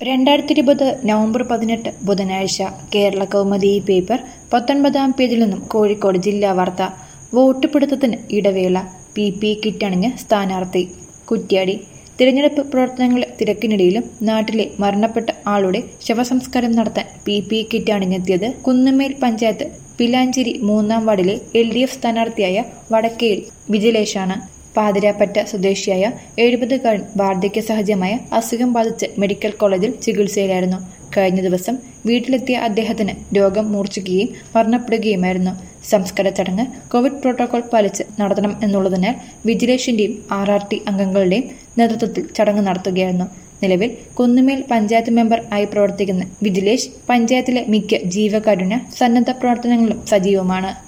രണ്ടായിരത്തി ഇരുപത് നവംബർ പതിനെട്ട് ബുധനാഴ്ച കേരള കൗമുദി ഈ പേപ്പർ പത്തൊൻപതാം പേജിൽ നിന്നും കോഴിക്കോട് ജില്ലാ വാർത്ത വോട്ട് പിടുത്തത്തിന് ഇടവേള പി പി കിറ്റണിഞ്ഞ് സ്ഥാനാർത്ഥി കുറ്റ്യാടി തിരഞ്ഞെടുപ്പ് പ്രവർത്തനങ്ങളുടെ തിരക്കിനിടയിലും നാട്ടിലെ മരണപ്പെട്ട ആളുടെ ശവസംസ്കാരം നടത്താൻ പി പി കിറ്റ് അണിഞ്ഞെത്തിയത് കുന്നുമേൽ പഞ്ചായത്ത് പിലാഞ്ചേരി മൂന്നാം വാർഡിലെ എൽ ഡി എഫ് സ്ഥാനാർത്ഥിയായ വടക്കേൽ വിജിലേഷാണ് പാതിരാപ്പറ്റ സ്വദേശിയായ എഴുപതുകാരൻ വാർദ്ധക്യ സഹജമായ അസുഖം ബാധിച്ച് മെഡിക്കൽ കോളേജിൽ ചികിത്സയിലായിരുന്നു കഴിഞ്ഞ ദിവസം വീട്ടിലെത്തിയ അദ്ദേഹത്തിന് രോഗം മൂർച്ഛിക്കുകയും മരണപ്പെടുകയുമായിരുന്നു സംസ്കാര ചടങ്ങ് കോവിഡ് പ്രോട്ടോകോൾ പാലിച്ച് നടത്തണം എന്നുള്ളതിനാൽ വിജിലേഷന്റെയും ആർ ആർ ടി അംഗങ്ങളുടെയും നേതൃത്വത്തിൽ ചടങ്ങ് നടത്തുകയായിരുന്നു നിലവിൽ കുന്നുമേൽ പഞ്ചായത്ത് മെമ്പർ ആയി പ്രവർത്തിക്കുന്ന വിജിലേഷ് പഞ്ചായത്തിലെ മിക്ക ജീവകാരുണ്യ സന്നദ്ധ പ്രവർത്തനങ്ങളിലും സജീവമാണ്